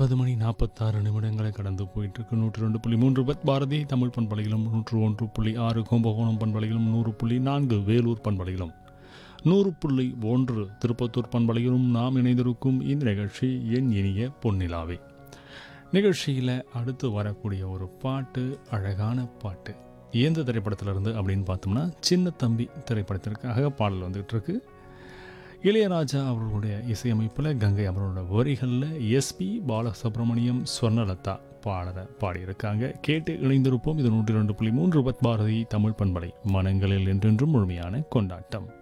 ஒன்பது மணி நாற்பத்தாறு நிமிடங்களை கடந்து போயிட்டு இருக்கு நூற்றி ரெண்டு புள்ளி மூன்று பத் பாரதி தமிழ் பண்பலையிலும் நூற்று ஒன்று புள்ளி ஆறு கும்பகோணம் பண்பலையிலும் நூறு புள்ளி நான்கு வேலூர் பண்பலையிலும் நூறு புள்ளி ஒன்று திருப்பத்தூர் பண்பலையிலும் நாம் இணைந்திருக்கும் இந்த நிகழ்ச்சி என் இனிய பொன்னிலாவே நிகழ்ச்சியில் அடுத்து வரக்கூடிய ஒரு பாட்டு அழகான பாட்டு எந்த திரைப்படத்திலிருந்து அப்படின்னு பார்த்தோம்னா சின்ன தம்பி திரைப்படத்திற்காக பாடல் வந்துகிட்டு இருக்கு இளையராஜா அவர்களுடைய இசையமைப்பில் கங்கை அவரோட வரிகளில் எஸ்பி பாலசுப்ரமணியம் ஸ்வர்ணலதா பாடலை பாடியிருக்காங்க கேட்டு இணைந்திருப்போம் இது நூற்றி ரெண்டு புள்ளி மூன்று பத் பாரதி தமிழ் பண்பலை மனங்களில் என்றென்றும் முழுமையான கொண்டாட்டம்